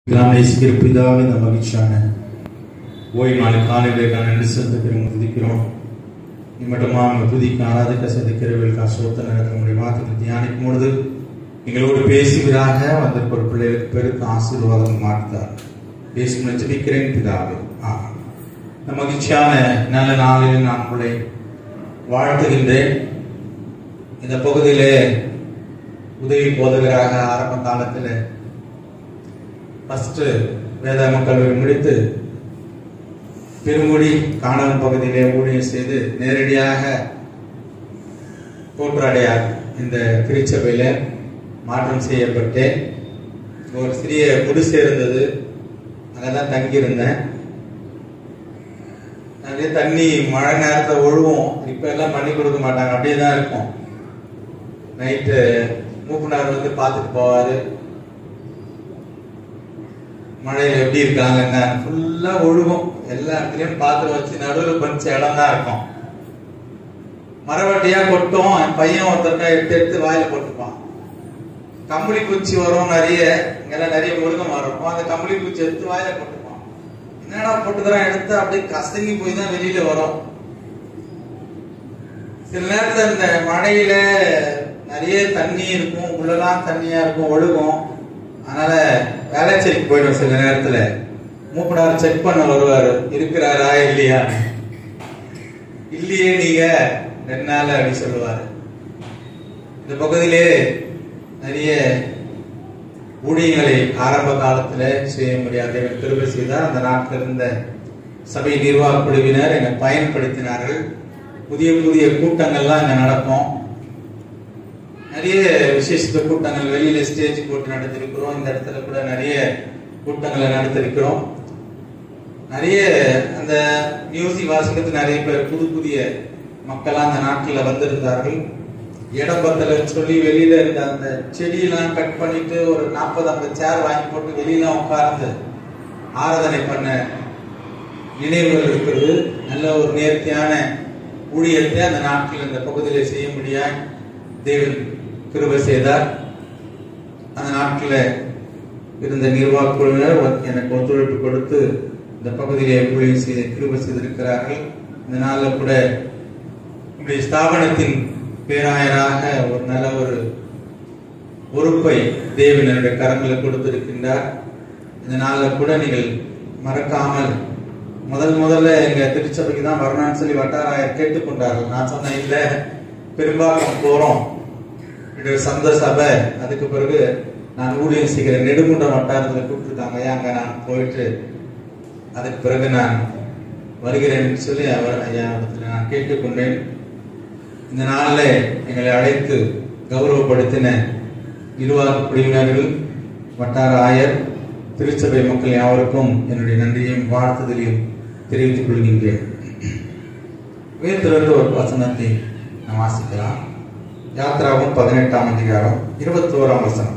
நாம் நேசிக்கிற பிதாவே இந்த மகிழ்ச்சியான ஓய்வு நாள் காலையிலேக்கான நன்றி செலுத்துக்கிறோம் துதிக்கிறோம் இம்மட்டுமா நம்ம துதிக்க ஆராதிக்க சதிக்கிறவர்களுக்கு அசோத்த நேரத்தில் நம்முடைய வார்த்தைகள் தியானிக்கும் பொழுது எங்களோடு பேசுவீராக வந்திருக்கிற பிள்ளைகளுக்கு பெருத்த ஆசீர்வாதம் மாட்டார் பேசும் ஜெபிக்கிறேன் பிதாவே ஆமாம் இந்த மகிழ்ச்சியான நல்ல நாளில் நான் உங்களை வாழ்த்துகின்றேன் இந்த பகுதியிலே உதவி போதகராக ஆரம்ப காலத்தில் ஃபர்ஸ்ட் வேதாம கல்வி முடித்து பெருங்குடி காணவன் பகுதியிலே ஊழியம் செய்து நேரடியாக கோட்ராடையார் இந்த திருச்சபையில மாற்றம் செய்யப்பட்டேன் ஒரு சிறிய குடிசை இருந்தது அங்கதான் தங்கியிருந்தேன் நிறைய தண்ணி மழை நேரத்தில் ஒழுவும் இப்ப எல்லாம் பண்ணி கொடுக்க மாட்டாங்க அப்படியே தான் இருக்கும் நைட்டு மூப்பனார் வந்து பார்த்துட்டு போவாரு மழையில எப்படி இருக்காங்க ஃபுல்லா ஒழுகும் எல்லா இடத்துலயும் பாத்திரம் வச்சு நடுவில் கொஞ்சம் இடம் தான் இருக்கும் மரவட்டியா கொட்டும் என் பையன் ஒருத்தருக்கா எடுத்து எடுத்து வாயில போட்டுப்பான் கம்பளி பூச்சி வரும் நிறைய இங்கெல்லாம் நிறைய முருங்கை மரம் இருக்கும் அந்த கம்பளி பூச்சி எடுத்து வாயில போட்டுப்பான் என்னடா போட்டுக்கிறோம் எடுத்து அப்படியே கசங்கி போய் தான் வெளியில வரும் சில நேரத்துல இந்த மழையில நிறைய தண்ணி இருக்கும் உள்ளலாம் தண்ணியா இருக்கும் ஒழுகும் அதனால வேலைச்சேரிக்கு போயிடும் சில நேரத்துல மூப்பனார் செக் பண்ண வருவாரு இருக்கிறாரா இல்லையா இல்லையே நீங்க ரெண்டு நாள் அப்படி சொல்லுவாரு இந்த பகுதியிலே நிறைய ஊழியங்களை ஆரம்ப காலத்துல செய்ய முடியாத கிருபை செய்தார் அந்த நாட்டில் இருந்த சபை நிர்வாக குழுவினர் என்னை பயன்படுத்தினார்கள் புதிய புதிய கூட்டங்கள்லாம் இங்க நடக்கும் நிறைய விசேஷித்த கூட்டங்கள் வெளியில ஸ்டேஜ் போட்டு நடத்திருக்கிறோம் இந்த இடத்துல கூட நிறைய கூட்டங்களை நடத்திருக்கிறோம் நிறைய அந்த மியூசிக் வாசிக்கிறது நிறைய பேர் புது புதிய மக்கள் அந்த நாட்டில் வந்திருந்தார்கள் இடம் பத்தல சொல்லி வெளியில இருந்த அந்த செடியெல்லாம் கட் பண்ணிட்டு ஒரு நாற்பது ஐம்பது சேர் வாங்கி போட்டு வெளியில உட்கார்ந்து ஆராதனை பண்ண நினைவுகள் இருக்கிறது நல்ல ஒரு நேர்த்தியான ஊழியத்தை அந்த நாட்டில் இந்த பகுதியில் செய்ய முடியாது தேவன் கிருபை செய்தார் அந்த நாட்டில் இருந்த நிர்வாக குழுவினர் எனக்கு ஒத்துழைப்பு கொடுத்து இந்த பகுதியிலே ஊழியம் செய்து கிருபை செய்திருக்கிறார்கள் இந்த நாளில் கூட நம்முடைய ஸ்தாபனத்தின் பேராயராக ஒரு நல்ல ஒரு பொறுப்பை தேவன் என்னுடைய கரங்களை கொடுத்திருக்கின்றார் இந்த நாளில் கூட நீங்கள் மறக்காமல் முதல் முதல்ல எங்க திருச்சபைக்கு தான் வரணும்னு சொல்லி வட்டாராயர் கேட்டுக்கொண்டார்கள் நான் சொன்னேன் இல்ல பெரும்பாக்கம் போறோம் இது ஒரு சந்த சபை அதுக்கு பிறகு நான் ஊழியம் செய்கிற நெடுங்குண்டம் வட்டாரத்தில் கூப்பிட்டுருக்காங்க ஐயா அங்க நான் போயிட்டு அதுக்கு பிறகு நான் வருகிறேன் சொல்லி அவர் ஐயா இடத்துல நான் கேட்டுக்கொண்டேன் இந்த நாளில் எங்களை அழைத்து கௌரவப்படுத்தின நிர்வாக குழுவினர்கள் வட்டார ஆயர் திருச்சபை மக்கள் யாவருக்கும் என்னுடைய நன்றியையும் வாழ்த்துதலையும் தெரிவித்துக் கொள்கின்றேன் வேத்திலிருந்து ஒரு வசனத்தை நாம் வாசிக்கலாம் யாத்ராவும் பதினெட்டாம் அதிகாரம் இருபத்தி ஓராம் வசனம்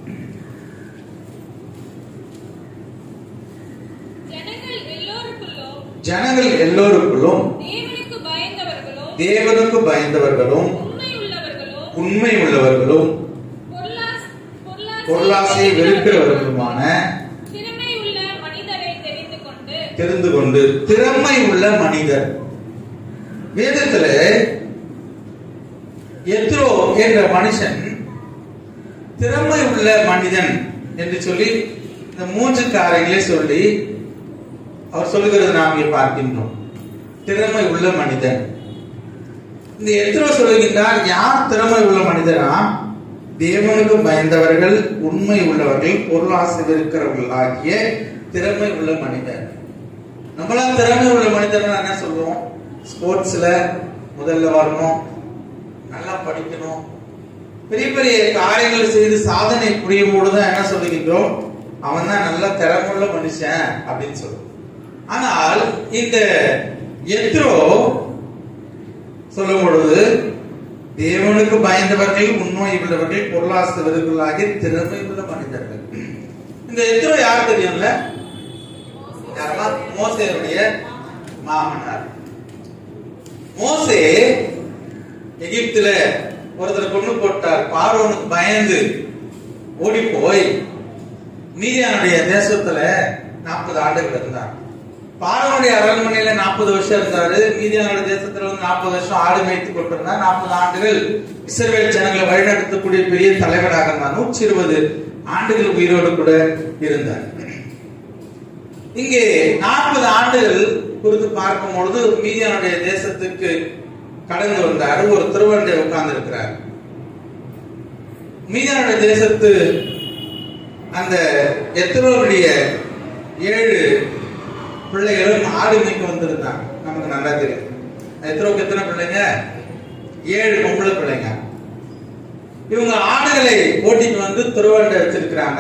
ஜனங்கள் எல்லோருக்குள்ளும் ஜனங்கள் எல்லோருக்குள்ளும் தேவனுக்கு பயந்தவர்களும் தேவனுக்கு பயந்தவர்களும் உண்மை உள்ளவர்களும் உண்மை உள்ளவர்களும் பொருளாஸ்- பொருளாசை வெறுக்கிறவர்களுமான திறமை உள்ள மனிதரை தெரிந்து கொண்டு தெரிந்து கொண்டு திறமை உள்ள மனிதர் வேதத்துல எத்ரோ என்ற மனுஷன் திறமை உள்ள மனிதன் என்று சொல்லி இந்த மூன்று காரியங்களை சொல்லி அவர் சொல்லுகிறது நாம் இங்கே பார்க்கின்றோம் திறமை உள்ள மனிதன் இந்த எத்ரோ சொல்லுகின்றார் யார் திறமை உள்ள மனிதனா தேவனுக்கு பயந்தவர்கள் உண்மை உள்ளவர்கள் பொருளாசை இருக்கிறவர்கள் ஆகிய திறமை உள்ள மனிதர் நம்மளாம் திறமை உள்ள மனிதர் என்ன சொல்லுவோம் ஸ்போர்ட்ஸ்ல முதல்ல வரணும் நல்லா படிக்கணும் பெரிய பெரிய காரியங்கள் செய்து சாதனை புரியும் பொழுதுதான் என்ன சொல்லுகின்றோம் அவன் தான் நல்ல திறமையுள்ள மனுஷன் அப்படின்னு சொல்லுவோம் ஆனால் இந்த எத்ரோ சொல்லும் பொழுது தேவனுக்கு பயந்தவர்கள் உண்மை உள்ளவர்கள் பொருளாசவர்களாகிய திறமை உள்ள மனிதர்கள் இந்த எத்ரோ யார் தெரியும்ல யாரெல்லாம் மோசேருடைய மாமனார் மோசே எகிப்துல ஒருத்தர் கொண்டு போட்டார் பார்வோனுக்கு பயந்து ஓடி போய் மீதியானுடைய தேசத்துல நாற்பது ஆண்டுகள் இருந்தார் பார்வனுடைய அரண்மனையில நாற்பது வருஷம் இருந்தாரு மீதியானுடைய தேசத்துல வந்து நாற்பது வருஷம் ஆடு மேய்த்து கொண்டிருந்தார் நாற்பது ஆண்டுகள் இஸ்ரவேல் ஜனங்களை வழிநடத்தக்கூடிய பெரிய தலைவராக இருந்தார் நூற்றி இருபது ஆண்டுகள் உயிரோடு கூட இருந்தார் இங்கே நாற்பது ஆண்டுகள் குறித்து பார்க்கும் பொழுது மீதியானுடைய தேசத்துக்கு கடந்து வந்தார் ஒரு திருவண்டை உட்கார்ந்து இருக்கிறார் மீதியானுடைய தேசத்து அந்த எத்தனோருடைய ஏழு பிள்ளைகளும் ஆடு மேய்க்க வந்திருந்தாங்க நமக்கு நல்லா தெரியும் எத்தனோக்கு எத்தனை பிள்ளைங்க ஏழு பொம்பளை பிள்ளைங்க இவங்க ஆடுகளை ஓட்டிட்டு வந்து திருவண்டை வச்சிருக்கிறாங்க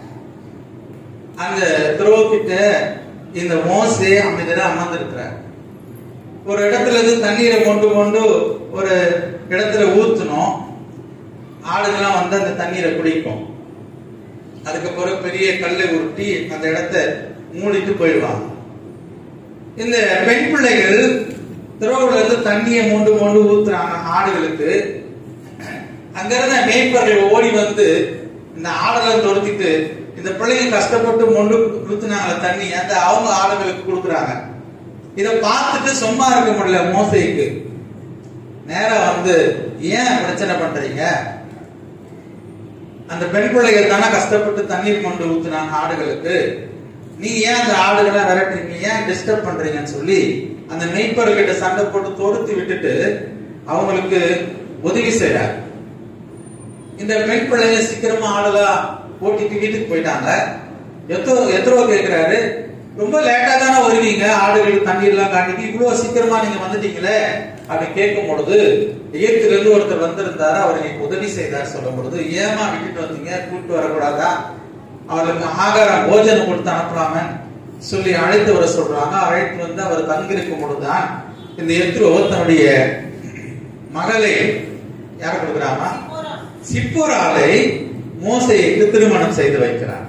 அந்த துறவுக்கிட்ட இந்த மோசே அமைதியா அமர்ந்திருக்கிறார் ஒரு இடத்துல இருந்து தண்ணீரை கொண்டு கொண்டு ஒரு இடத்துல ஊத்தணும் ஆடுகள்லாம் வந்து அந்த தண்ணீரை குடிக்கும் அதுக்கப்புறம் பெரிய கல்லை உருட்டி அந்த இடத்தை மூடிட்டு போயிடுவாங்க இந்த பெண் பிள்ளைகள் துறவுல இருந்து தண்ணியை மொண்டு மொண்டு ஊத்துறாங்க ஆடுகளுக்கு அங்க இருந்த மேய்ப்பர்கள் ஓடி வந்து இந்த ஆடுகளை தொடுத்திட்டு இந்த பிள்ளைங்க கஷ்டப்பட்டு மொண்டு ஊத்துனாங்களே தண்ணி அந்த அவங்க ஆடுகளுக்கு கொடுக்குறாங்க இத பார்த்துட்டு சும்மா இருக்க முடியல மோசைக்கு நேரா வந்து ஏன் பிரச்சனை பண்றீங்க அந்த பெண் பிள்ளைகள் தானே கஷ்டப்பட்டு தண்ணீர் கொண்டு ஊத்துனாங்க ஆடுகளுக்கு நீங்க ஏன் அந்த ஆடுகளை விரட்டுறீங்க ஏன் டிஸ்டர்ப் பண்றீங்கன்னு சொல்லி அந்த மெய்ப்பர்கிட்ட சண்டை போட்டு தொடுத்து விட்டுட்டு அவங்களுக்கு உதவி செய்றார் இந்த பெண் பிள்ளைங்க சீக்கிரமா ஆடுதா ஓட்டிட்டு வீட்டுக்கு போயிட்டாங்க எத்தோ எத்தரோ கேக்குறாரு ரொம்ப லேட்டா தானே வருவீங்க ஆடுகளுக்கு தண்ணீர் எல்லாம் காட்டிட்டு இவ்வளவு சீக்கிரமா நீங்க வந்துட்டீங்களே அப்படி கேட்கும் பொழுது எகிப்துல இருந்து ஒருத்தர் வந்திருந்தாரு அவர் எனக்கு உதவி செய்தார் சொல்லும் பொழுது ஏமா விட்டுட்டு வந்தீங்க கூப்பிட்டு வரக்கூடாதா அவருக்கு ஆகாரம் போஜனம் கொடுத்து அனுப்பலாமே சொல்லி அழைத்து வர சொல்றாங்க அழைத்து வந்து அவர் தங்கியிருக்கும் பொழுதுதான் இந்த எத்ரோ தன்னுடைய மகளை யார் கொடுக்குறாமா சிப்போராலை மோசைக்கு திருமணம் செய்து வைக்கிறார்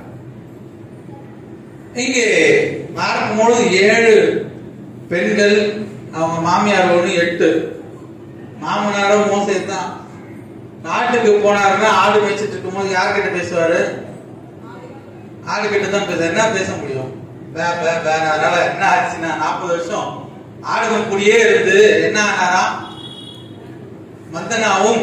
இங்கே பார்க்கும்பொழுது ஏழு பெண்கள் அவங்க மாமியாரோடு எட்டு மாமனாரும் மோசை தான் நாட்டுக்கு போனாருன்னா ஆடு மேய்ச்சிட்டு இருக்கும்போது யார்கிட்ட பேசுவாரு ஆடு கிட்ட தான் பேச என்ன பேச முடியும் பே, பே, பே. அதனால என்ன ஆச்சுன்னா நாற்பது வருஷம் ஆடுகள் கூடயே இருந்து என்ன ஆனாராம் மந்தனாவும்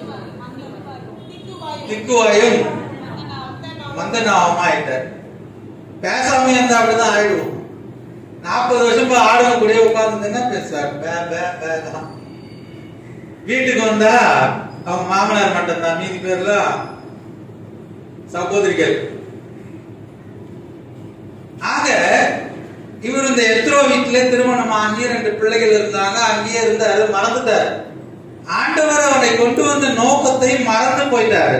திக்குவாயும் மந்தனாவும் ஆயிட்டார் பேசாம இருந்தா அப்படிதான் ஆயிடுவோம் நாற்பது வருஷம் போய் ஆடுங்க கூடயே உட்கார்ந்து என்ன பேசுவார் பே, பே, பே தான். வீட்டுக்கு வந்தா அவங்க மாமனார் மட்டும்தான் மீதி பேர்லாம் சகோதரிகள் ஆக இவர் இந்த எத்ரோ வீட்டிலே திருமணம் ஆகி ரெண்டு பிள்ளைகள் இருந்தாங்க அங்கேயே இருந்தாரு மறந்துட்டாரு ஆண்டவர் அவனை கொண்டு வந்த நோக்கத்தை மறந்து போயிட்டாரு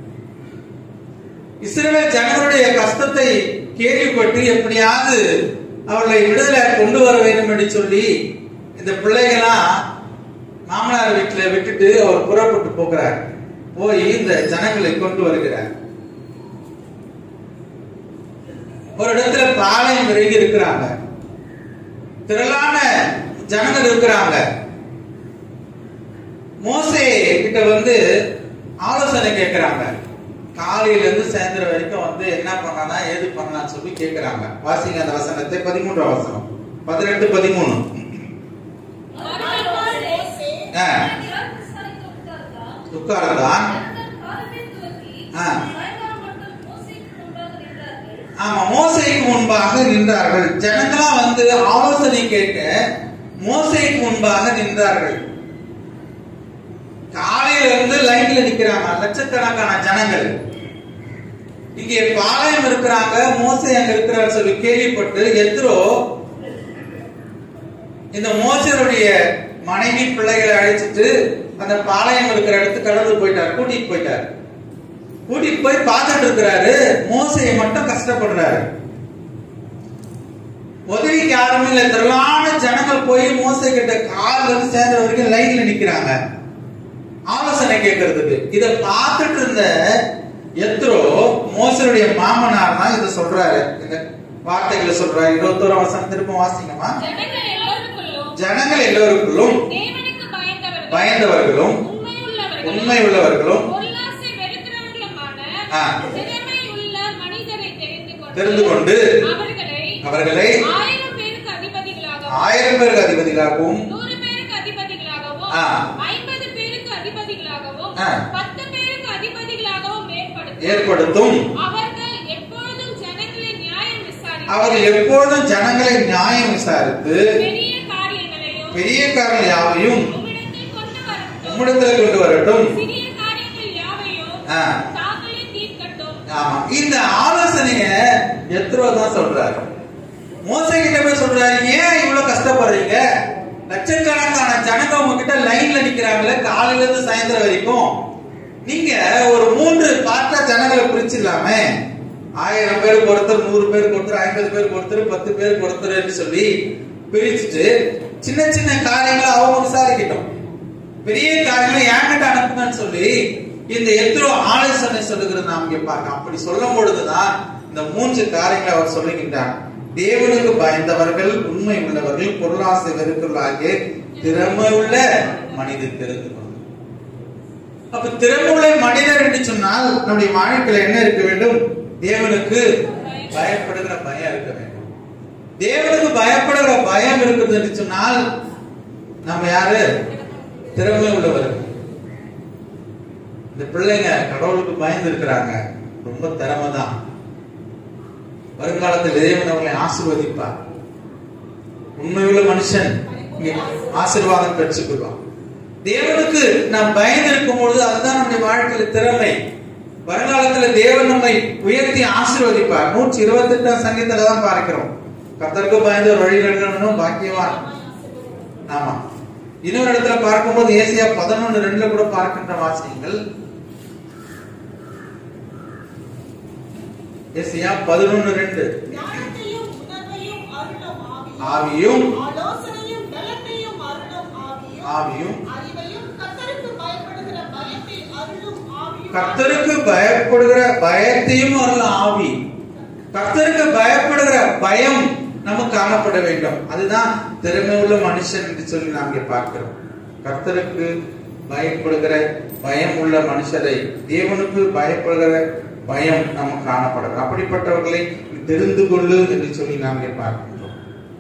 இஸ்ரவேல் ஜனங்களுடைய கஷ்டத்தை கேள்விப்பட்டு எப்படியாவது அவர்களை விடுதலை கொண்டு வர வேண்டும் என்று சொல்லி இந்த பிள்ளைகளாம் மாமனார் வீட்டுல விட்டுட்டு அவர் புறப்பட்டு போகிறார் போய் இந்த ஜனங்களை கொண்டு வருகிறார் ஒரு இடத்துல பாளையம் இறங்கி இருக்கிறாங்க திரளான ஜனங்கள் இருக்கிறாங்க மோசே கிட்ட வந்து ஆலோசனை கேட்கிறாங்க காலையில இருந்து சாயந்தரம் வரைக்கும் வந்து என்ன பண்ணனா ஏது பண்ணலாம்னு சொல்லி கேட்கிறாங்க வாசிங்க அந்த வசனத்தை பதிமூன்றாம் வசனம் பதினெட்டு பதிமூணு ஆ. உட்கார்ந்தான் ஆ. ஆமா மோசைக்கு முன்பாக நின்றார்கள் ஜனங்களா வந்து ஆலோசனை கேட்க மோசைக்கு முன்பாக நின்றார்கள் காலையில இருந்து லைன்ல நிக்கிறாங்க லட்சக்கணக்கான ஜனங்கள் இங்கே பாளையம் இருக்கிறாங்க மோசை அங்க இருக்கிறார் சொல்லி கேள்விப்பட்டு எத்ரோ இந்த மோசருடைய மனைவி பிள்ளைகளை அழைச்சிட்டு அந்த பாளையம் இருக்கிற இடத்துக்கு கடந்து போயிட்டார் கூட்டிட்டு போயிட்டார் கூட்டிட்டு போய் பார்த்துட்டு இருக்கிறாரு மோசையை மட்டும் கஷ்டப்படுறாரு உதவிக்கு யாருமே இல்ல திரளான ஜனங்கள் போய் மோசை கிட்ட கால்ல இருந்து சேர்ந்த வரைக்கும் லைன்ல நிக்கிறாங்க ஆலோசனை கேட்கறதுக்கு இத பார்த்துட்டு இருந்த எத்ரோ மோசருடைய மாமனார் தான் இத சொல்றாரு இந்த வார்த்தைகளை சொல்றாரு இருபத்தோராம் வசனம் திரும்ப வாசிங்கம்மா ஜனங்கள் எல்லோருக்குள்ளும் ஜனங்கள் எல்லோருக்குள்ளும் தேவனுக்கு பயந்தவர்களும் பயந்தவர்களும் உண்மை உள்ளவர்களும் உண்மை உள்ளவர்களும் பொருளாசை வெறுக்கிறவர்களுமான ஆ. திறமை உள்ள மனிதரை தெரிந்து கொண்டு அவர்களை அவர்களை ஆயிரம் பேருக்கு அதிபதிகளாகவும் ஆயிரம் பேருக்கு அதிபதிகளாகவும் நூறு பேருக்கு அதிபதிகளாகவும் ஆ. ஐம்பது பேருக்கு அதிபதிகளாகவும் ஆ. பத்து பேருக்கு அதிபதிகளாகவும் ஏற்படுத்தும் ஏற்படுத்தும் அவர்கள் எப்பொழுதும் ஜனங்களை நியாயம் விசாரித்து அவர்கள் எப்பொழுதும் ஜனங்களை நியாயம் விசாரித்து பெரிய காரியங்களையும் பெரிய காரணம் யாவையும் உம்மிடத்தில் கொண்டு வரட்டும் உம்மிடத்தில் கொண்டு வரட்டும் சிறிய காரியங்கள் யாவையும் ஆ. தாங்களே தீர்க்கட்டும் ஆமா இந்த ஆலோசனைய எத்ரோ தான் சொல்றாரு மோசை கிட்ட போய் சொல்றாரு ஏன் இவ்வளவு கஷ்டப்படுறீங்க லட்சக்கணக்கான ஜனங்க உங்ககிட்ட லைன்ல நிக்கிறாங்களே காலையில இருந்து சாயந்தரம் வரைக்கும் நீங்க ஒரு மூன்று பார்ட்டா ஜனங்களை பிரிச்சிடலாமே ஆயிரம் பேருக்கு ஒருத்தர் நூறு பேருக்கு ஒருத்தர் ஐம்பது பேருக்கு ஒருத்தர் பத்து பேருக்கு ஒருத்தர்னு சொல்லி பிரிச்சுட்டு சின்ன சின்ன காரியங்களை அவங்க விசாரிக்கட்டும் பெரிய காரியங்களை என்கிட்ட அனுப்புங்கன்னு சொல்லி இந்த எத்திரோ ஆலோசனை சொல்லுகிறது நாம் இங்க பார்க்க அப்படி சொல்லும் பொழுதுதான் இந்த மூன்று காரியங்களை அவர் சொல்லுகின்றார் தேவனுக்கு பயந்தவர்கள் உண்மை உள்ளவர்கள் பொருளாசை வெறுக்கலாகிய திறமை உள்ள மனிதர் தெரிந்து கொள்ளும் அப்ப திறமையுள்ள மனிதர் என்று சொன்னால் நம்முடைய வாழ்க்கையில என்ன இருக்க வேண்டும் தேவனுக்கு பயப்படுகிற பயம் இருக்க வேண்டும் தேவனுக்கு பயப்படுகிற பயம் இருக்குது என்று சொன்னால் நம்ம யாரு திறமை உள்ளவர்கள் இந்த பிள்ளைங்க கடவுளுக்கு பயந்து இருக்கிறாங்க ரொம்ப திறமை தான் வருங்காலத்தில் தேவன் அவர்களை ஆசீர்வதிப்பார் உண்மையுள்ள மனுஷன் இங்கே ஆசீர்வாதம் பெற்றுக்கொள்வான் தேவனுக்கு நாம் பயந்து இருக்கும் பொழுது அதுதான் நம்முடைய வாழ்க்கையில திறமை வருங்காலத்துல தேவன் நம்மை உயர்த்தி ஆசீர்வதிப்பார் நூற்றி இருபத்தி எட்டாம் சங்கீதத்துல தான் பார்க்கிறோம் கத்தருக்கு பயந்து ஒரு வழி நடக்கணும் பாக்கியவான் ஆமா இன்னொரு இடத்துல பார்க்கும்போது ஏசியா பதினொன்னு ரெண்டுல கூட பார்க்கின்ற வாசியங்கள் ஏசியா பதினொன்னு ரெண்டு ஞானத்தையும் உணர்வையும் அருளும் ஆவியும் ஆவியும் ஆலோசனையும் பலத்தையும் அருளும் ஆவியும் ஆவியும் அறிவையும் கர்த்தருக்கு பயப்படுகிற பயத்தை அருளும் ஆவியும் கர்த்தருக்கு பயப்படுகிற பயத்தையும் அருள் ஆவி கர்த்தருக்கு பயப்படுகிற பயம் நமக்கு காணப்பட வேண்டும் அதுதான் திறமை உள்ள மனுஷன் என்று சொல்லி நாம் இங்கே பார்க்கிறோம் கர்த்தருக்கு பயப்படுகிற பயம் உள்ள மனுஷரை தேவனுக்கு பயப்படுகிற பயம் நமக்கு காணப்படும் அப்படிப்பட்டவர்களை தெரிந்து கொள்ளு என்று சொல்லி நாம் இங்கே பார்க்கின்றோம்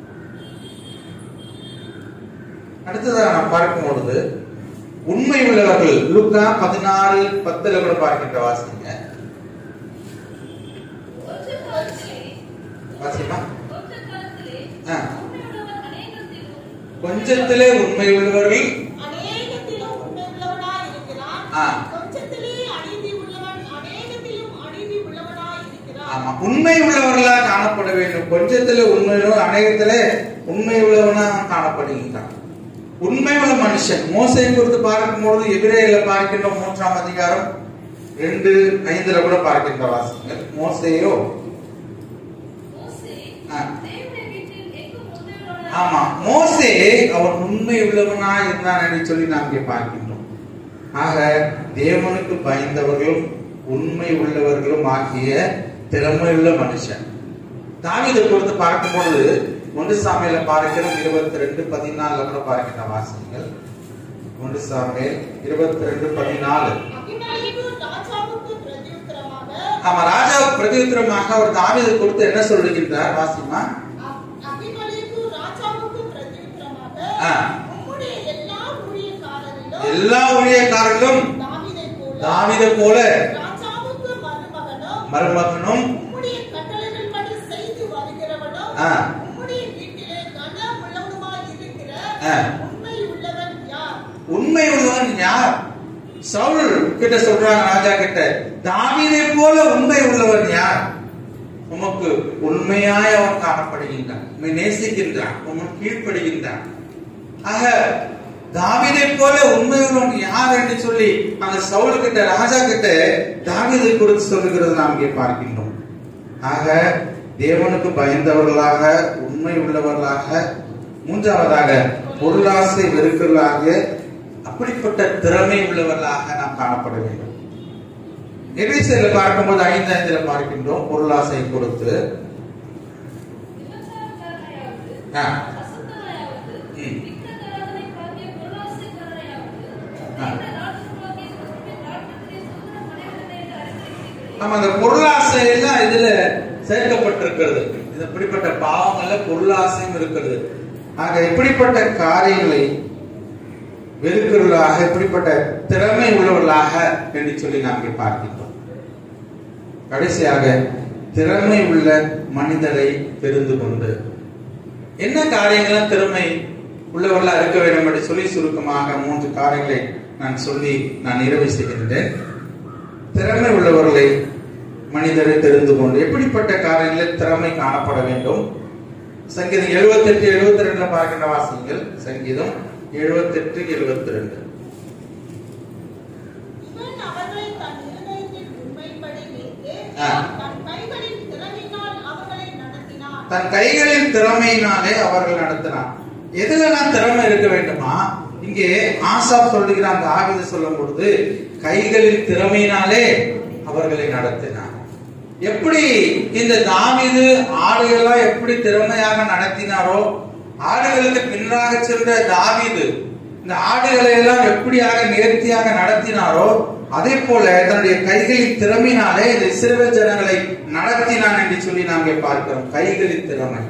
அடுத்ததாக நாம் பார்க்கும் பொழுது உண்மை உள்ளவர்கள் லுக்கா பதினாறு பத்துல கூட பார்க்கின்ற வாசிங்க வாசிமா ஆ. கொஞ்சத்திலே உண்மை உள்ளவர்கள் அநேகத்திலும் உண்மையுள்ளவனாய் இருக்கிறான் ஆ. கொஞ்சத்திலே அநீதி உள்ளவன் அநேகத்திலும் அநீதி உள்ளவனாய் இருக்கிறான் ஆமா உண்மை உள்ளவர்களா காணப்பட வேண்டும் கொஞ்சத்திலே உண்மையுள்ள அநேகத்திலே உண்மை உள்ளவனா காணப்படுகின்றான் உண்மை உள்ள மனுஷன் மோசை குறித்து பார்க்கும்போது எதிரேல பார்க்கின்ற மூன்றாம் அதிகாரம் ரெண்டு ஐந்துல கூட பார்க்கின்ற வாசிங்கள் மோசையோ ஆ. ஆமா மோசே அவன் உண்மை உள்ளவனா இருந்தான் என்று சொல்லி நாம் இங்கே பார்க்கின்றோம் ஆக தேவனுக்கு பயந்தவர்களும் உண்மை உள்ளவர்களும் ஆகிய திறமையுள்ள மனுஷன் தாவீதை குறித்து பார்க்கும் பொழுது ஒன்று சாமியில பார்க்கிறோம் இருபத்தி ரெண்டு பதினாலுல கூட பார்க்கின்ற வாசகங்கள் ஒன்று சாமியல் இருபத்தி ரெண்டு பதினாலு அபிமேலக்கு ராஜாவுக்கு பிரதியுத்தரமாக ஆமா ராஜாவுக்கு பிரதியுத்தரமாக அவர் தாவீதை குறித்து என்ன சொல்லுகின்றார் வாசிமா அப்- அபிமேலக்கு ராஜாவுக்கு பிரதியுத்தரமாக ஆ. உம்முடைய எல்லா ஊழியக்காரரிலும் எல்லா ஊழியக்காரர்களும் தாவீதைப் போல தாவீதை போல ராஜாவுக்கு மருமகனும் மருமகனும் உம்முடைய கட்டளைகளின்படி செய்து வருகிறவனும் ஆ. உம்முடைய வீட்டிலே கன உள்ளவனுமாய் இருக்கிற ஆ. உண்மை உள்ளவன் யார் உண்மை உள்ளவன் யார் சவுல் கிட்ட சொல்றாங்க ராஜா கிட்ட தாவீதை போல உண்மை உள்ளவன் யார் உமக்கு உண்மையாய் அவன் காணப்படுகின்றான் உண்மை நேசிக்கின்றான் உமக்கு கீழ்ப்படுகின்றான் ஆக தாவீதை போல உண்மை உள்ளவன் யார் என்று சொல்லி அந்த சவுல் கிட்ட ராஜா கிட்ட தாவீதை குறித்து சொல்லுகிறது நாம் இங்கே பார்க்கின்றோம் ஆக தேவனுக்கு பயந்தவர்களாக உண்மை உள்ளவர்களாக மூன்றாவதாக பொருளாசை வெறுக்கலாக அப்படிப்பட்ட திறமை உள்ளவர்களாக நாம் காணப்பட வேண்டும் எபிசியர்ல பார்க்கும்போது ஐந்து ஐந்துல பார்க்கின்றோம் பொருளாசை கொடுத்து ஆ. ம். ஆ. நம்ம அந்த பொருளாசை எல்லாம் இதுல சேர்க்கப்பட்டிருக்கிறது இது இப்படிப்பட்ட பாவங்கள்ல பொருளாசையும் இருக்கிறது ஆக இப்படிப்பட்ட காரியங்களை வெறுக்கிறவர்களாக இப்படிப்பட்ட திறமை உள்ளவர்களாக என்று சொல்லி நாம் இங்கே பார்க்கின்றோம் கடைசியாக திறமை உள்ள மனிதரை தெரிந்து கொண்டு என்ன காரியங்கள்லாம் திறமை உள்ளவர்களா இருக்க வேண்டும் என்று சொல்லி சுருக்கமாக மூன்று காரியங்களை நான் சொல்லி நான் நிறைவு செய்கின்றேன் திறமை உள்ளவர்களை மனிதரை தெரிந்து கொண்டு எப்படிப்பட்ட காரியங்களில் திறமை காணப்பட வேண்டும் சங்கீதம் 78 எழுபத்தி ரெண்டுல பார்க்கின்ற வாசிங்கள் சங்கீதம் 78 எழுபத்தி ரெண்டு இவன் அவர்களை தன் இருதயத்தின் உண்மைப்படி வைத்து, ஆ. தன் கைகளின் திறமையினால் அவர்களை நடத்தினான். தன் கைகளின் திறமையினாலே அவர்கள் நடத்தினார் எதுலலாம் திறமை இருக்க வேண்டுமா இங்கே ஆசாப் சொல்லுகிற அந்த ஆவித சொல்லும் பொழுது கைகளின் திறமையினாலே அவர்களை நடத்தினார் எப்படி இந்த தாவீது ஆடுகளெல்லாம் எப்படி திறமையாக நடத்தினாரோ ஆடுகளுக்கு பின்னாக சென்ற தாவீது இந்த ஆடுகளை எல்லாம் எப்படியாக நேர்த்தியாக நடத்தினாரோ அதே போல தன்னுடைய கைகளின் திறமையினாலே இந்த இஸ்ரவேல் ஜனங்களை நடத்தினான் என்று சொல்லி நாங்கள் பார்க்கிறோம் கைகளின் திறமை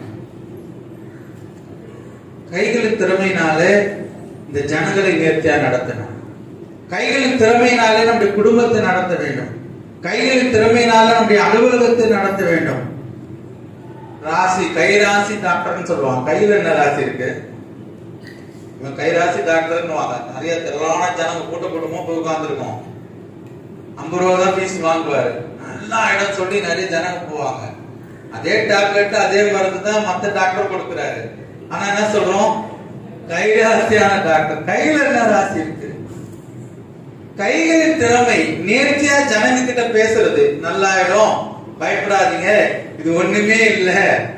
கைகளின் திறமையினாலே இந்த ஜனங்களை நேர்த்தியா நடத்தினார் கைகளின் திறமையினாலே நம்முடைய குடும்பத்தை நடத்த வேண்டும் கைகளின் திறமையினால நம்முடைய அலுவலகத்தை நடத்த வேண்டும் ராசி கை ராசி டாக்டர்னு சொல்லுவாங்க கையில என்ன ராசி இருக்கு இவன் கை ராசி டாக்டர்னு வாங்க நிறைய திரளான ஜனங்க கூட்ட கூட்டமா போய் உட்கார்ந்துருக்கோம் ஐம்பது ரூபா தான் ஃபீஸ் வாங்குவாரு நல்லா இடம் சொல்லி நிறைய ஜனங்க போவாங்க அதே டேப்லெட் அதே மருந்து தான் மத்த டாக்டர் கொடுக்குறாரு ஆனா என்ன சொல்றோம் கை ராசியான டாக்டர் கையில என்ன ராசி இருக்கு கைகளின் திறமை நேர்த்தியா ஜனங்க கிட்ட பேசுறது நல்லாயிடும் பயப்படாதீங்க இது ஒண்ணுமே இல்ல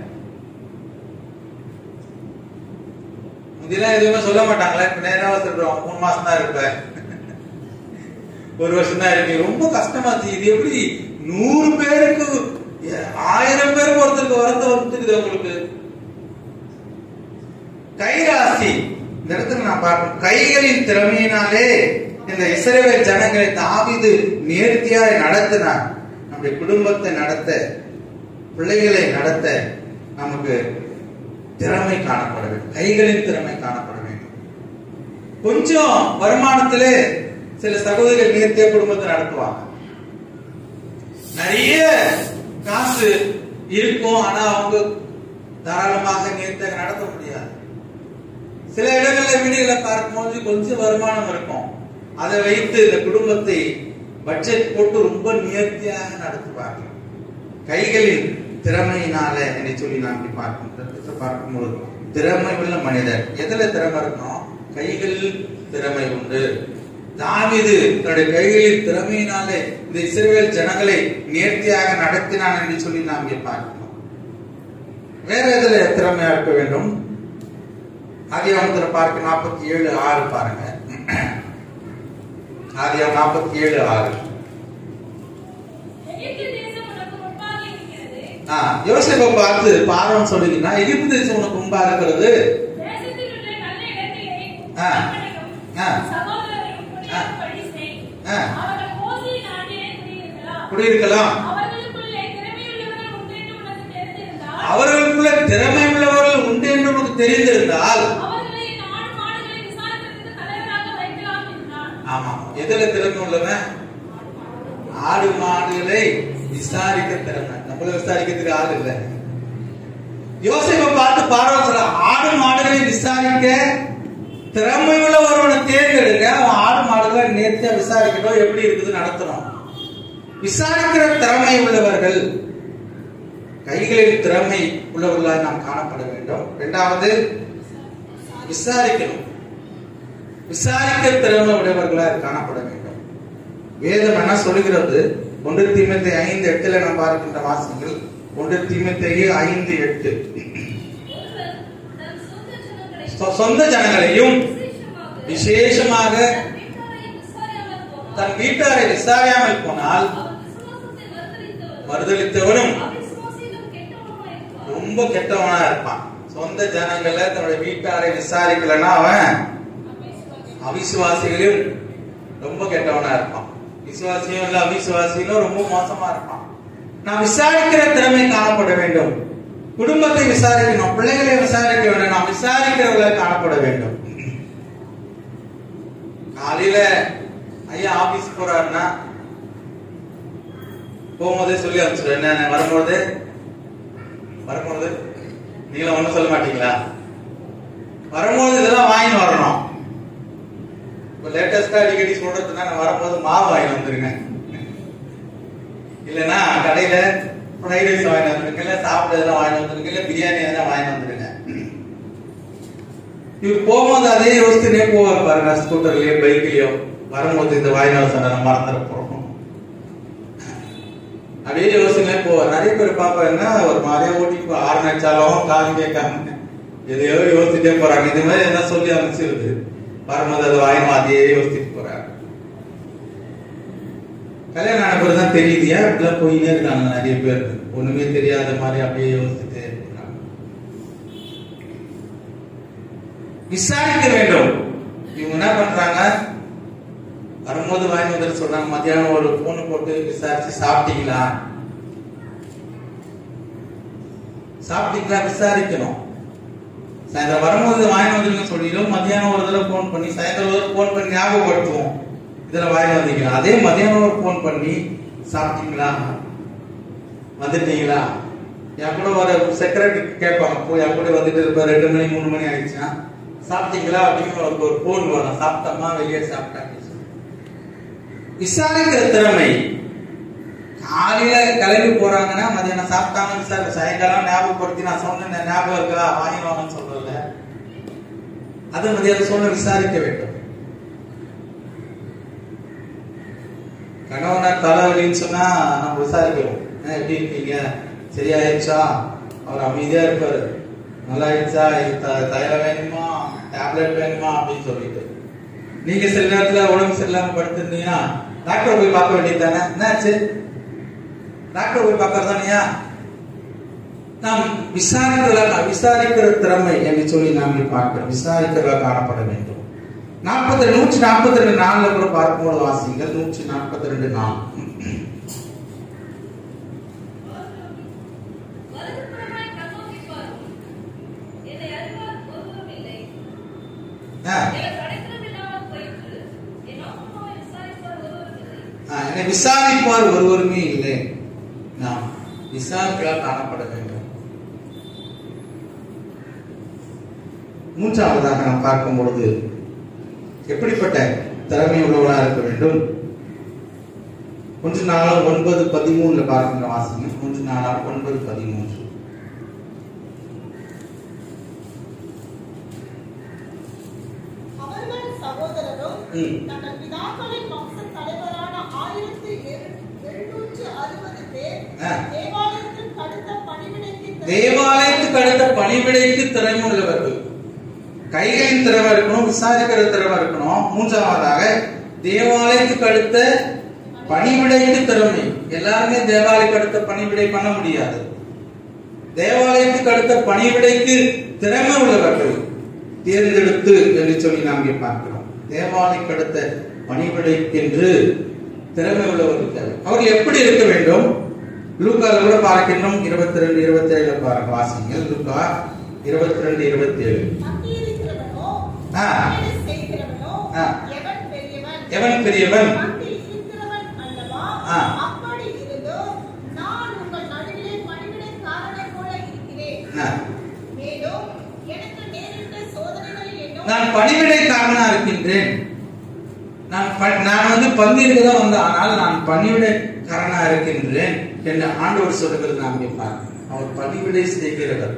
முந்திலாம் எதுவுமே சொல்ல மாட்டாங்களே இப்ப நேராக சொல்றோம் மூணு மாசம் தான் இருப்பேன் ஒரு வருஷம் தான் இருக்கு ரொம்ப கஷ்டமா இருந்துச்சு இது எப்படி நூறு பேருக்கு ஆயிரம் பேருக்கு ஒருத்தருக்கு வரத்த வந்துருக்குது உங்களுக்கு கைராசி இந்த இடத்துல நான் பார்க்கணும் கைகளின் திறமையினாலே இந்த இஸ்ரவேல் ஜனங்களை தாவிது நேர்த்தியாய் நடத்தினார் நம்முடைய குடும்பத்தை நடத்த பிள்ளைகளை நடத்த நமக்கு திறமை காணப்பட வேண்டும் கைகளின் திறமை காணப்பட வேண்டும் கொஞ்சம் வருமானத்திலே சில சகோதரிகள் நேர்த்தியா குடும்பத்தை நடத்துவாங்க நிறைய காசு இருக்கும் ஆனா அவங்க தாராளமாக நேர்த்தியாக நடத்த முடியாது சில இடங்கள்ல வீடுகளை பார்க்கும்போது கொஞ்சம் வருமானம் இருக்கும் அதை வைத்து இந்த குடும்பத்தை பட்ஜெட் போட்டு ரொம்ப நேர்த்தியாக நடத்துவார்கள் கைகளின் திறமையினால என்று சொல்லி நாம் இப்படி பார்க்கும் பார்க்கும்போது திறமை உள்ள மனிதர் எதுல திறமை இருக்கணும் கைகளில் திறமை உண்டு தாவிது தன்னுடைய கைகளில் திறமையினாலே இந்த இஸ்ரவேல் ஜனங்களை நேர்த்தியாக நடத்தினான் என்று சொல்லி நாம் இங்கே பார்க்கணும் வேற எதுல திறமையா இருக்க வேண்டும் ஆதியாமத்துல பார்க்க நாற்பத்தி ஏழு ஆறு பாருங்க ஆதியாம் நாற்பத்தி ஏழு ஆறு எகிப்து தேசம் உனக்கு முன்பாக இருக்கிறது ஆ, யோசேப்பை பார்த்து பார்வன் சொல்லுங்கன்னா எகிப்து தேசம் உனக்கு முன்பா இருக்கிறது தேசத்தில் உள்ள நல்ல இடத்திலே ஆ. அப்பனையும் ஆ. சகோதரரையும் ஆ. குடியிருக்கும்படி செய். ஆ. அவர்கள் கோசியின் நாட்டிலே குடியிருக்கலாம். குடியிருக்கலாம் அவர்களுக்குள்ளே திறமையுள்ளவர்கள் உண்டு என்று உனக்கு தெரிந்திருந்தால் அவர்களுக்குள்ள திறமை உள்ளவர்கள் உண்டு என்று உனக்கு தெரிந்திருந்தால் அவர்களை இந்த ஆடு மாடுகளை விசாரிக்கிறதுக்கு தலைவராக வைக்கலாம் என்றான் ஆமா எதுல திறமை உள்ளவன் ஆடு மாடுகளை விசாரிக்க திறமை நம்மள விசாரிக்கிறதுக்கு ஆள் இல்ல யோசிப்பை பார்த்து பார்வன் சொல்ற ஆடு மாடுகளை விசாரிக்க திறமை உள்ள ஒருவனை தேர்ந்தெடுங்க அவன் ஆடு மாடுகளை நேர்த்தியா விசாரிக்கணும் எப்படி இருக்குது நடத்தணும் விசாரிக்கிற திறமை உள்ளவர்கள் கைகளில் திறமை உள்ளவர்களாக நாம் காணப்பட வேண்டும் இரண்டாவது விசாரிக்கணும் விசாரிக்க திறமை உடையவர்களாக காணப்பட வேண்டும் வேதம் என்ன சொல்கிறது ஒன்று தீமத்தை ஐந்து எட்டுல நாம் பார்க்கின்ற வாசகங்கள் ஒன்று தீமத்தையே ஐந்து எட்டு ஒருவன் தன் சொந்த ஜனங்களை சொ- சொந்த ஜனங்களையும் விசேஷமாக விசேஷமாக தன் வீட்டாரை விசாரியாமல் போனான். தன் வீட்டாரை விசாரியாமல் போனால் அவன் விசுவாசத்தை மறுதலித்தவனும் மறுதளித்தவனும் அவிசுவாசியிலும் கெட்டவனுமாய் இருப்பான். ரொம்ப கெட்டவனா இருப்பான் சொந்த ஜனங்களை தன்னுடைய வீட்டாரை விசாரிக்கலன்னா அவன் அவிசுவாசிகளையும் ரொம்ப கெட்டவனா இருப்பான் விசுவாசியும் இல்ல அவிசுவாசியும் ரொம்ப மோசமா இருப்பான் நாம் விசாரிக்கிற திறமை காணப்பட வேண்டும் குடும்பத்தை விசாரிக்கணும் பிள்ளைகளை விசாரிக்க வேண்டும் நாம் விசாரிக்கிறவர்களை காணப்பட வேண்டும் காலையில ஐயா ஆபீஸ் போறாருன்னா போகும்போதே சொல்லி அனுப்பிச்சிடு என்ன வரும்போது வரும்போது நீங்களும் ஒண்ணும் சொல்ல மாட்டீங்களா வரும்போது இதெல்லாம் வாங்கி வரணும் இப்போ லேட்டஸ்டா அடிக்கடி சொல்றதுன்னா நான் வரும்போது மாவு வாங்கி வந்துருங்க இல்லைன்னா கடையில ஃப்ரைட் ரைஸ் வாங்கி வந்துருங்க இல்ல சாப்பிட எதனா வாங்கி வந்துருங்க இல்ல பிரியாணி எதனா வாங்கி வந்துருங்க இவர் போகும்போது அதே யோசிச்சுனே போவார் பாருங்க ஸ்கூட்டர்லயோ பைக்லயோ வரும்போது இந்த வாய்நாள் சொன்ன நம்ம மறந்துட போறோம் அப்படியே யோசனை போவார் நிறைய பேர் பாப்பா என்ன ஒரு மாதிரியா ஓட்டிட்டு ஆறு நினைச்சாலும் காது கேட்காம எதையோ யோசிச்சுட்டே போறாங்க இது மாதிரி என்ன சொல்லி அமைச்சிருது வரும்போது அது வாயும் அதையே யோசிச்சுட்டு போறாங்க கல்யாணம் ஆன பிறகு தான் தெரியுது ஏன் இப்படிலாம் போயினே இருக்காங்க நிறைய பேர் ஒண்ணுமே தெரியாத மாதிரி அப்படியே யோசிச்சுட்டே இருக்காங்க விசாரிக்க வேண்டும் இவங்க என்ன பண்றாங்க வரும்போது வாங்கி வந்துட்டு சொல்றாங்க மத்தியானம் ஒரு போன் போட்டு விசாரிச்சு சாப்பிட்டீங்களா சாப்பிட்டீங்களா விசாரிக்கணும் சாயந்தரம் வரும்போது வாங்கி வந்துருங்க சொல்லிடும் மத்தியானம் ஒரு தடவை போன் பண்ணி சாயந்தரம் ஒரு போன் பண்ணி ஞாபகப்படுத்துவோம் இதுல வாங்கி வந்தீங்களா அதே மதியானம் ஒரு போன் பண்ணி சாப்பிட்டீங்களா வந்துட்டீங்களா என் கூட ஒரு செக்ரட்டரி கேட்பாங்க போய் என் கூட வந்துட்டு இருப்ப ரெண்டு மணி மூணு மணி ஆயிடுச்சுன்னா சாப்பிட்டீங்களா அப்படின்னு அவருக்கு ஒரு போன் வரும் சாப்பிட்டோமா வெளியே சாப்பிட்டாங்க விசாரிக்கிற திறமை காலையில கிளம்பி போறாங்கன்னா மதியானம் சாப்பிட்டாங்க விசாரி சாயங்காலம் ஞாபகப்படுத்தி நான் சொன்னேன் ஞாபகம் இருக்கா வாங்கி வாங்கன்னு சொல்றல அது மதியானம் சொன்ன விசாரிக்க வேண்டும் கணவனை தலைவலின்னு சொன்னா நம்ம விசாரிக்கிறோம் "என்ன, எப்படி இருக்கீங்க சரியாயிடுச்சா அவர் அமைதியா இருப்பாரு நல்லா ஆயிடுச்சா இது த- தைலம் வேணுமா டேப்லெட் வேணுமா அப்படின்னு சொல்லிட்டு நீங்க சில நேரத்துல உடம்பு சரியில்லாம படுத்திருந்தீங்கன்னா டாக்டர் போய் பார்க்க வேண்டியது தானே என்னாச்சு டாக்டர் போய் பார்க்கறதானையா நாம் விசாரிக்கிறதா விசாரிக்கிற திறமை என்று சொல்லி நாம் பார்க்கிறோம் விசாரிக்கிறதா காணப்பட வேண்டும் நாற்பத்தி நூற்றி நாற்பத்தி ரெண்டு நாலுல கூட பார்க்கும்போது வாசிங்கள் நூற்றி நாற்பத்தி ரெண்டு நாள் வலதுபுறமாய் கண்ணோக்கி பாரும். என்னை அறிவார் ஒருவரும் இல்லை. ஆ, எனக்கு அடைக்கலம் இல்லாமல் போயிற்று. என் ஆத்துமாவை விசாரிப்பார் ஒருவரும் இல்லை. ஆ, என்னை விசாரிப்பார் ஒருவருமே இல்லை நாம் விசாரிக்கிறதா காணப்பட வேண்டும் மூன்றாவதாக நாம் பார்க்கும் பொழுது எப்படிப்பட்ட திறமை உள்ளவராக இருக்க வேண்டும் ஒன்று நாளாம் ஒன்பது பதிமூணுல பார்க்கின்ற வாசிங்க ஒன்று நாளாம் ஒன்பது பதிமூன்று அவர்கள் சகோதரரும் ம். தங்கள் பிதாக்களின் வம்சத் தலைவரான ஆயிரத்து எழு- எழுநூற்று அறுபது பேர் ஆ. தேவாலயத்திற்கு அடுத்த பணிவிடைக்கு திறமை- தேவாலயத்துக்கு அடுத்த பணிவிடைக்கு திறமை உள்ளவர்கள் கைகளின் திறமை இருக்கணும் விசாரிக்கிற திறமை இருக்கணும் மூன்றாவதாக தேவாலயத்துக்கு அடுத்த பணிவிடைக்கு திறமை எல்லாருமே தேவாலயத்துக்கு அடுத்த பணிவிடை பண்ண முடியாது தேவாலயத்துக்கு அடுத்த பணிவிடைக்கு திறமை உள்ளவர்கள் தேர்ந்தெடுத்து என்று சொல்லி நாம் இங்கே பார்க்கிறோம் தேவாலயத்துக்கு அடுத்த பணிவிடைக்கென்று திறமை உள்ளவர்கள் தேவை அவர்கள் எப்படி இருக்க வேண்டும் லூக்கால கூட பார்க்கின்றோம் இருபத்தி ரெண்டு இருபத்தி ஏழுல பாருங்க வாசிங்கள் லூக்கா இருபத்தி ரெண்டு இருபத்தி ஏழு பந்தியிருக்கிறவனோ, ஆ. பணிவிடை செய்கிறவனோ, ஆ. எவன் பெரியவன்? எவன் பெரியவன் பந்தியில் இருக்கிறவன் அல்லவா? ஆ. அப்படி இருந்தும் நான் உங்கள் நடுவிலே பணிவிடைக்காரனைப் போல இருக்கிறேன். ஆ. மேலும் எனக்கு நேரிட்ட சோதனைகளில் என்னோ நான் பணிவிடைக்காரனா இருக்கின்றேன் நான் ப- நான் வந்து பந்திற்கு தான் வந்தேன் ஆனால் நான் பணிவிடைக்காரனா இருக்கின்றேன் என்று ஆண்டவர் சொல்லுகிறது நாம் இங்கே பார்க்கிறோம் அவர் பணிவிடை செய்கிறவர்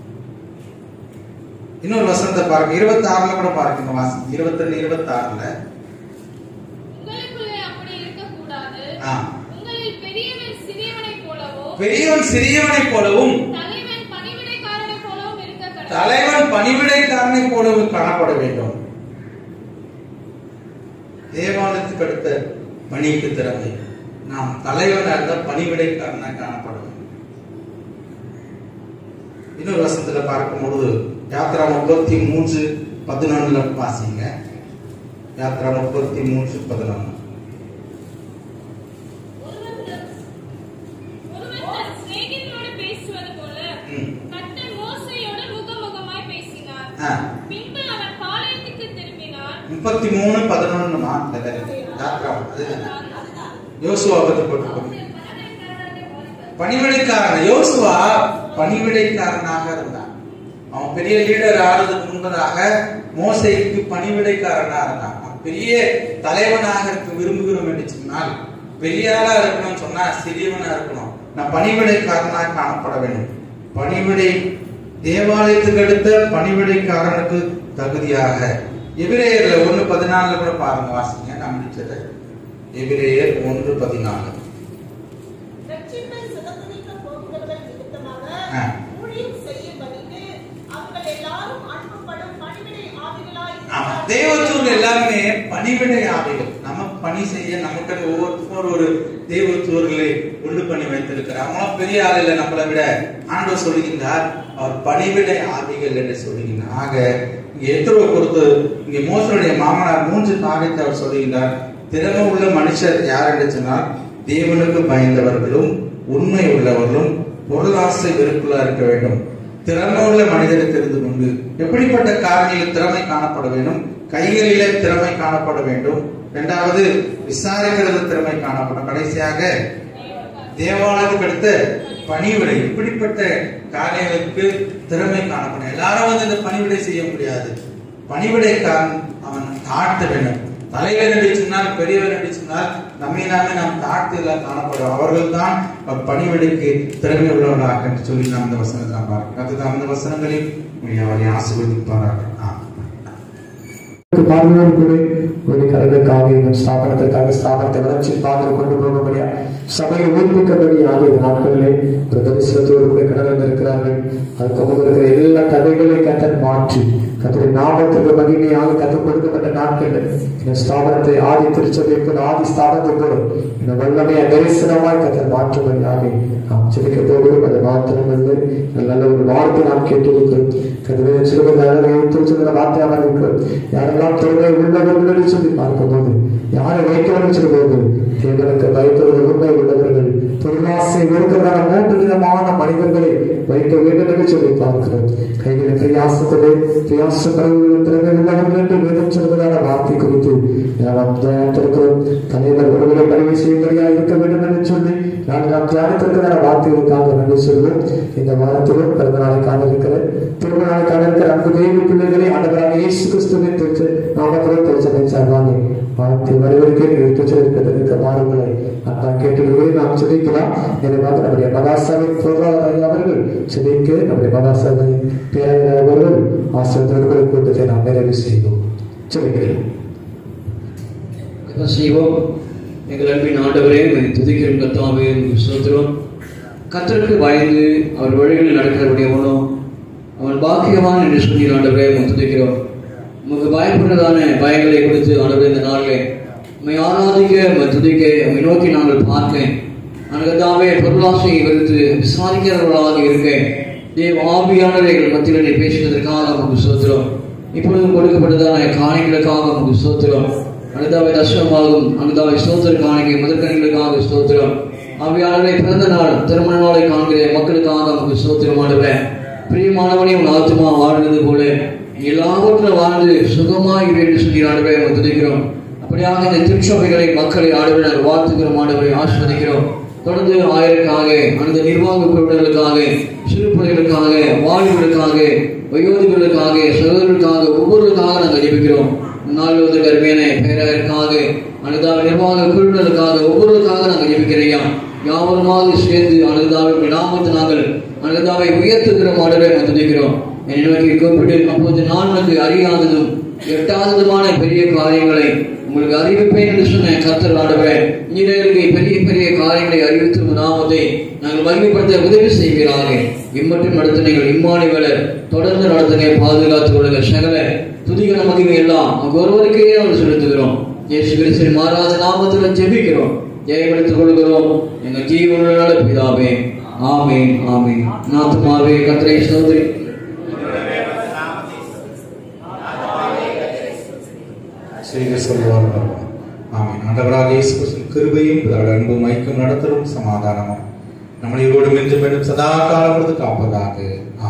இன்னொரு வசனத்தை பாருங்க இருபத்தி ஆறுல கூட பார்க்கணும் வாசி இருபத்தி ரெண்டு இருபத்தி ஆறுல உங்களுக்குள்ளே அப்படி இருக்கக்கூடாது. ஆ. உங்களில் பெரியவன் சிறியவனைப் போலவோ, பெரியவன் சிறியவனைப் போலவும் தலைவன் பணிவிடைக்காரனைப் போலவும் இருக்க கடவுள். தலைவன் பணிவிடைக்காரனை போலவும் காணப்பட வேண்டும் தேவாலயத்துக்கு அடுத்த பணிக்கு திறமை நாம் தலைவனாக இருந்தால் பணிவிடைக்காரனாக காணப்பட வேண்டும் இன்னொரு வசனத்துல பார்க்கும் பொழுது யாத்ரா முப்பத்தி மூன்று பதினொன்னுல வாசிங்க யாத்ரா முப்பத்தி மூன்று பதினொன்று ஒருவன் ஆ, பின்பு அவன் பாளையத்துக்கு திரும்பினான் முப்பத்தி மூணு பதினொன்னுமா இந்த கதை யாத்ராம் அதுதானே அதுதான் யோசுவா பத்தி போட்டுக்கோங்க பணக்காரனை வாலிபர் பணிவிடைக்காரன் யோசுவா பணிவிடைக்காரனாக இருந்தான் அவன் பெரிய லீடர் ஆறதுக்கு முன்பதாக மோசைக்கு பணிவிடைக்காரனா இருந்தான் அவன் பெரிய தலைவனாக இருக்க விரும்புகிறோம் என்று சொன்னால் பெரிய ஆளா இருக்கணும்னு சொன்னா சிறியவனா இருக்கணும் நான் பணிவிடைக்காரனாக காணப்பட வேண்டும் பணிவிடை தேவாலயத்துக்கு அடுத்த பணிவிடைக்காரனுக்கு தகுதியாக எபிரேயர்ல ஒண்ணு பதினாலுல கூட பாருங்க வாசிங்க நான் முடிச்சதை எபிரேயர் ஒன்று பதினாலு ரட்சிப்பை சுதந்திரிக்க போகிறவர்கள் நிமித்தமாக ஆ. ஊழியம் செய்யும்படிக்கு அவர்கள் எல்லாரும் அனுப்பப்படும் பணிவிடை ஆவிகளாய் ஆமா இருக்கிறார்கள். தேவத்தூர் எல்லாருமே பணிவிடை ஆவிகள் நம்ம பணி செய்ய நமக்கு ஒவ்வொருத்தரும் ஒரு தேவத்தூர்களை உண்டு பண்ணி வைத்திருக்கிறார் அவங்களாம் பெரிய ஆள் இல்லை நம்மளை விட ஆண்டவர் சொல்லுகின்றார் அவர் பணிவிடை ஆவிகள் என்று சொல்லுகின்றார் ஆக இங்க எத்தனை பொறுத்து இங்க மோசனுடைய மாமனார் மூன்று காரியத்தை அவர் சொல்லுகின்றார் திறமை உள்ள மனுஷர் யார் என்று சொன்னால் தேவனுக்கு பயந்தவர்களும் உண்மை உள்ளவர்களும் பொருளாசை வெறுப்புள்ளா இருக்க வேண்டும் திறமை உள்ள மனிதரை தெரிந்து கொண்டு எப்படிப்பட்ட காரியங்களில் திறமை காணப்பட வேண்டும் கைகளிலே திறமை காணப்பட வேண்டும் இரண்டாவது விசாரிக்கிறது திறமை காணப்படும் கடைசியாக தேவாலயத்துக்கு அடுத்த பணிவிடை இப்படிப்பட்ட காரியங்களுக்கு திறமை காணப்படும் எல்லாரும் வந்து இந்த பணிவிடை செய்ய முடியாது பணிவிடைக்காரன் அவன் தாழ்த்த வேண்டும் தலைவர் என்று சொன்னால் பெரியவர் என்று சொன்னால் நம்மை நாமே நாம் தாழ்த்துதலாக காணப்படும் அவர்கள் தான் பணிவிடைக்கு திறமை உள்ளவர்களாக என்று சொல்லி நாம் அந்த வசனத்தை நாம் பார்க்கிறோம் அதுதான் அந்த வசனங்களில் அவரை ஆசீர்வதிப்பார்கள் ஆமென். பார்வையோடு கூட ஒரு கலைகளுக்காக எங்கள் ஸ்தாபனத்திற்காக ஸ்தாபனத்தை வளர்ச்சி பார்த்து கொண்டு போகபடியா சபையை ஊக்குவிக்கபடியாக இந்த நாட்களிலே ஒரு தரிசனத்தோடு கூட கடலில் இருக்கிறார்கள் அது கொண்டு இருக்கிற எல்லா கதைகளையும் கத்தன் மாற்றி கத்தருடைய நாமத்துக்கு மகிமையாக கற்றுக் கொடுக்கப்பட்ட நாட்கள் இந்த ஸ்தாபனத்தை ஆதி திருச்சபை போல ஆதி ஸ்தாபனத்தை போல இந்த வல்லமையை தரிசனமாய் கத்தர் மாற்றும்படியாக நாம் சிரிக்க போகிறோம் அது மாத்திரம் இல்லை நல்ல ஒரு வார்த்தை நாம் கேட்டிருக்கிறோம் கதவை சிறுவர்கள் அழகை திருச்சுகிற வார்த்தையாக இருக்கிறோம் யாரெல்லாம் திறமை உள்ளவர்கள் என்று சொல்லி பார்க்கும்போது யாரை வைக்கணும்னு சொல்லும்போது தேவனுக்கு பயத்தவர்கள் உண்மை உள்ளவர்கள் பொருளாசை வெறுக்கிறதான மூன்று விதமான மனிதர்களை வைக்க வேண்டும் என்று சொல்லி பார்க்கிறோம் கைகளில் பிரயாசத்திலே பிரயாசப்படுவர்கள் திறமை உள்ளவர்கள் என்று வேதம் சொல்வதான வார்த்தை குறித்து நாம் தியானித்திருக்கிறோம் தலைவர் ஒருவரை பணிவு செய்யும்படியாக இருக்க வேண்டும் என்று சொல்லி நான் நாம் தியானித்திருக்கிறதான வார்த்தைகளுக்காக நன்றி சொல்வோம் இந்த வாரத்திலும் பிறந்த நாளை காண இருக்கிற திருமண நாளை காண இருக்கிற அன்பு தெய்வ பிள்ளைகளை ஆண்டவராக இயேசு கிறிஸ்துவின் திருச்ச நாமத்திலும் திருச்சனை சார்பாக வாழ்த்து வருவதற்கு திருச்சிருக்கிறதுக்கு மாறுகளை நான் கேட்டுள்ளதை நாம் சிதைக்கலாம் எனவே நம்முடைய மகாசபை பொருளாதார அவர்கள் சிதைக்கு நம்முடைய மகாசபை பேராயர் அவர்கள் ஆசிரியர்கள் கூட்டத்தை நாம் நிறைவு செய்வோம் சிதைக்கிறேன் கதை செய்வோம் எங்கள் அன்பின் ஆண்டவரே உம்மை துதிக்கிறோம் கத்தாவே உமக்கு ஸ்தோத்திரம் கத்தருக்கு பயந்து அவர் வழிகளில் நடக்கிறவனுடையவனோ அவன் பாக்கியவான் என்று சொல்லி ஆண்டவரே உம்மை துதிக்கிறோம் உமக்கு பயப்படுறதான பயங்களை கொடுத்து ஆண்டவரே இந்த நாளிலே உம்மை ஆராதிக்க உம்மை துதிக்க உம்மை நோக்கி நாங்கள் பார்க்க நாங்கள் பொருளாசையை வெறுத்து விசாரிக்கிறவர்களாக இருக்க தேவ ஆவியானவரை எங்கள் மத்தியில் நீ பேசுவதற்காக உமக்கு ஸ்தோத்திரம் இப்பொழுதும் கொடுக்கப்பட்டதான காரியங்களுக்காக உமக்கு ஸ்தோத்திரம் அனுதாவை தர்ஷனமாகும் அனுதாவை ஸ்தோத்திர காணிக்கை முதற்கணிகளுக்காக ஸ்தோத்திரம் ஆவியானவரை பிறந்த நாள் திருமண நாளை காண்கிற மக்களுக்காக உமக்கு ஸ்தோத்திரமானவன் பிரியமானவனே உன் ஆத்மா வாழ்ந்தது போல எல்லாவற்றும் வாழ்ந்து சுகமாய் இரு என்று சொல்லி ஆண்டவரை உம்மை துதிக்கிறோம் அப்படியாக இந்த திருச்சபைகளை மக்களை ஆடவினர் வாழ்த்துகிறோம் ஆண்டவரை ஆஸ்வதிக்கிறோம் தொடர்ந்து ஆயருக்காக அந்த நிர்வாக குழுவினர்களுக்காக சிறுபிள்ளைகளுக்காக வாலிபர்களுக்காக வயோதிகளுக்காக சகோதரர்களுக்காக ஒவ்வொருவருக்காக நாங்கள் ஜெபிக்கிறோம் நால்வது கருமையான பேரருக்காக அனுதாப நிர்வாக குழுவினருக்காக ஒவ்வொருவருக்காக நாங்கள் ஜெபிக்கிறையா யாவருமாக சேர்ந்து அனுதாவின் நாமத்தை நாங்கள் அனுதாவை உயர்த்துகிறோம் ஆடவே துதிக்கிறோம் என்னை நோக்கி கூப்பிட்டு அப்போது நான் உனக்கு அறியாததும் எட்டாததுமான பெரிய காரியங்களை உங்களுக்கு அறிவிப்பேன் என்று சொன்ன கர்த்தர் ஆண்டவரே நீரருக்கு பெரிய பெரிய காரியங்களை அறிவித்து உம் நாமத்தை நாங்கள் மகிமைப்படுத்த உதவி செய்வீராக இம்மட்டும் நடத்தினீர்கள் இம்மானிவலர் தொடர்ந்து நடத்தினே பாதுகாத்துக் கொள்ளுங்க சகல துதிக மகிமை எல்லாம் உங்க ஒருவருக்கே நாங்கள் செலுத்துகிறோம் இயேசு கிறிஸ்துவின் மாறாத நாமத்தில் ஜெபிக்கிறோம் ஜெயமெடுத்துக் கொள்கிறோம் எங்கள் ஜீவனால பிதாவே ஆமென் ஆமென் நாத்துமாவே கத்திரை சோதரி செய்க சொல்வார்கள் ஆமென் ஆண்டவராக இயேசு கிறிஸ்துவின் கிருபையும் பிதாவுடைய அன்பும் ஐக்கியம் நடத்தலும் சமாதானமும் நம்மளை இவரோடு மென்று மீண்டும் சதா காலம் காப்பதாக